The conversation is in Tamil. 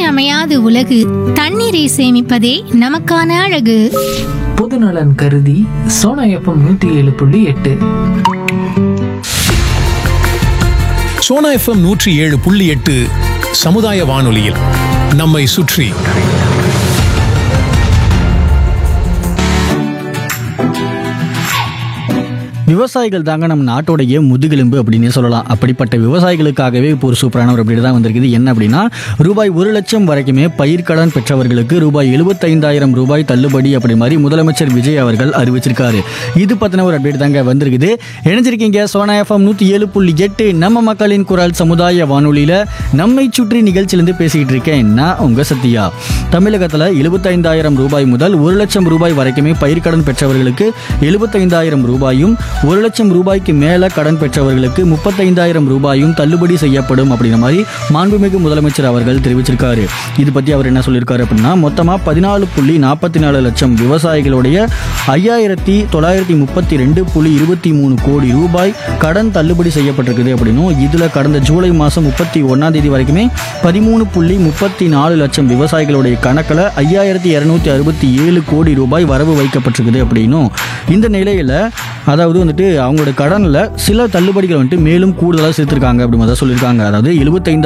இன்றியமையாத உலகு தண்ணீரை சேமிப்பதே நமக்கான அழகு பொதுநலன் கருதி சோனா எஃப்எம் நூத்தி ஏழு புள்ளி எட்டு சோனா எஃப்எம் நூற்றி ஏழு புள்ளி எட்டு சமுதாய வானொலியில் நம்மை சுற்றி விவசாயிகள் தாங்க நம்ம நாட்டோடைய முதுகெலும்பு அப்படின்னு சொல்லலாம் அப்படிப்பட்ட விவசாயிகளுக்காகவே இப்போ ஒரு சூப்பரான ஒரு அப்டேட் தான் வந்திருக்குது என்ன அப்படின்னா ரூபாய் ஒரு லட்சம் வரைக்குமே பயிர்க்கடன் பெற்றவர்களுக்கு ரூபாய் எழுபத்தைந்தாயிரம் ரூபாய் தள்ளுபடி அப்படி மாதிரி முதலமைச்சர் விஜய் அவர்கள் அறிவிச்சிருக்காரு இது பற்றின ஒரு அப்டேட் தாங்க வந்திருக்குது இணைஞ்சிருக்கீங்க சோனா எஃப்எம் நூற்றி ஏழு புள்ளி எட்டு நம்ம மக்களின் குரல் சமுதாய வானொலியில் நம்மை சுற்றி நிகழ்ச்சியிலேருந்து பேசிக்கிட்டு இருக்கேன் நான் உங்கள் சத்யா தமிழகத்தில் எழுபத்தைந்தாயிரம் ரூபாய் முதல் ஒரு லட்சம் ரூபாய் வரைக்குமே பயிர்க்கடன் பெற்றவர்களுக்கு எழுபத்தைந்தாயிரம் ரூபாயும் ஒரு லட்சம் ரூபாய்க்கு மேலே கடன் பெற்றவர்களுக்கு முப்பத்தைந்தாயிரம் ரூபாயும் தள்ளுபடி செய்யப்படும் அப்படிங்கிற மாதிரி மாண்புமிகு முதலமைச்சர் அவர்கள் தெரிவிச்சிருக்காரு இது பற்றி அவர் என்ன சொல்லியிருக்காரு அப்படின்னா மொத்தமாக பதினாலு புள்ளி நாற்பத்தி நாலு லட்சம் விவசாயிகளுடைய ஐயாயிரத்தி தொள்ளாயிரத்தி முப்பத்தி ரெண்டு புள்ளி இருபத்தி மூணு கோடி ரூபாய் கடன் தள்ளுபடி செய்யப்பட்டிருக்குது அப்படின்னும் இதில் கடந்த ஜூலை மாதம் முப்பத்தி ஒன்றாம் தேதி வரைக்குமே பதிமூணு புள்ளி முப்பத்தி நாலு லட்சம் விவசாயிகளுடைய கணக்கில் ஐயாயிரத்தி இரநூத்தி அறுபத்தி ஏழு கோடி ரூபாய் வரவு வைக்கப்பட்டிருக்குது அப்படின்னும் இந்த நிலையில் அதாவது வந்துட்டு அவங்களோட கடனில் சில தள்ளுபடிகள் வந்துட்டு மேலும் கூடுதலாக சேர்த்துருக்காங்க அப்படி மாதிரி தான் சொல்லியிருக்காங்க அதாவது எழுபத்தைந்து